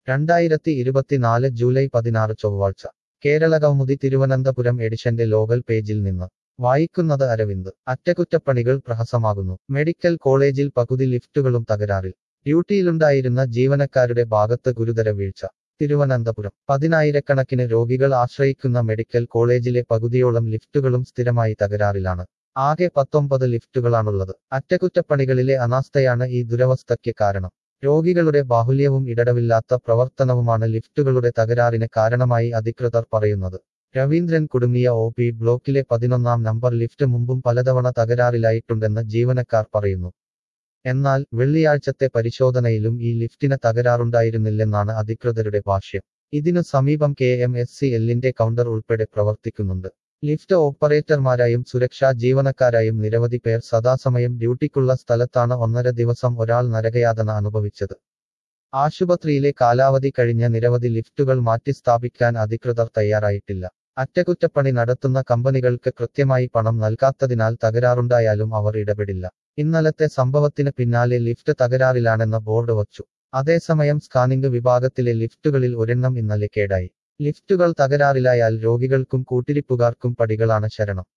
രണ്ടായിരത്തി ഇരുപത്തിനാല് ജൂലൈ പതിനാറ് ചൊവ്വാഴ്ച കേരള കൗമുദി തിരുവനന്തപുരം എഡിഷന്റെ ലോകൽ പേജിൽ നിന്ന് വായിക്കുന്നത് അരവിന്ദ് അറ്റകുറ്റപ്പണികൾ പ്രഹസമാകുന്നു മെഡിക്കൽ കോളേജിൽ പകുതി ലിഫ്റ്റുകളും തകരാറിൽ ഡ്യൂട്ടിയിലുണ്ടായിരുന്ന ജീവനക്കാരുടെ ഭാഗത്ത് ഗുരുതര വീഴ്ച തിരുവനന്തപുരം പതിനായിരക്കണക്കിന് രോഗികൾ ആശ്രയിക്കുന്ന മെഡിക്കൽ കോളേജിലെ പകുതിയോളം ലിഫ്റ്റുകളും സ്ഥിരമായി തകരാറിലാണ് ആകെ പത്തൊമ്പത് ലിഫ്റ്റുകളാണുള്ളത് അറ്റകുറ്റപ്പണികളിലെ അനാസ്ഥയാണ് ഈ ദുരവസ്ഥയ്ക്ക് കാരണം രോഗികളുടെ ബാഹുല്യവും ഇടടവില്ലാത്ത പ്രവർത്തനവുമാണ് ലിഫ്റ്റുകളുടെ തകരാറിന് കാരണമായി അധികൃതർ പറയുന്നത് രവീന്ദ്രൻ കുടുങ്ങിയ ഒ പി ബ്ലോക്കിലെ പതിനൊന്നാം നമ്പർ ലിഫ്റ്റ് മുമ്പും പലതവണ തകരാറിലായിട്ടുണ്ടെന്ന് ജീവനക്കാർ പറയുന്നു എന്നാൽ വെള്ളിയാഴ്ചത്തെ പരിശോധനയിലും ഈ ലിഫ്റ്റിന് തകരാറുണ്ടായിരുന്നില്ലെന്നാണ് അധികൃതരുടെ ഭാഷ്യം ഇതിനു സമീപം കെ എം എസ് സി എല്ലിന്റെ കൗണ്ടർ ഉൾപ്പെടെ പ്രവർത്തിക്കുന്നുണ്ട് ലിഫ്റ്റ് ഓപ്പറേറ്റർമാരായും സുരക്ഷാ ജീവനക്കാരായും നിരവധി പേർ സദാസമയം ഡ്യൂട്ടിക്കുള്ള സ്ഥലത്താണ് ഒന്നര ദിവസം ഒരാൾ നരകയാതന അനുഭവിച്ചത് ആശുപത്രിയിലെ കാലാവധി കഴിഞ്ഞ നിരവധി ലിഫ്റ്റുകൾ മാറ്റിസ്ഥാപിക്കാൻ അധികൃതർ തയ്യാറായിട്ടില്ല അറ്റകുറ്റപ്പണി നടത്തുന്ന കമ്പനികൾക്ക് കൃത്യമായി പണം നൽകാത്തതിനാൽ തകരാറുണ്ടായാലും അവർ ഇടപെടില്ല ഇന്നലത്തെ സംഭവത്തിന് പിന്നാലെ ലിഫ്റ്റ് തകരാറിലാണെന്ന ബോർഡ് വച്ചു അതേസമയം സ്കാനിംഗ് വിഭാഗത്തിലെ ലിഫ്റ്റുകളിൽ ഒരെണ്ണം ഇന്നലെ കേടായി ലിഫ്റ്റുകൾ തകരാറിലായാൽ രോഗികൾക്കും കൂട്ടിരിപ്പുകാർക്കും പടികളാണ് ശരണം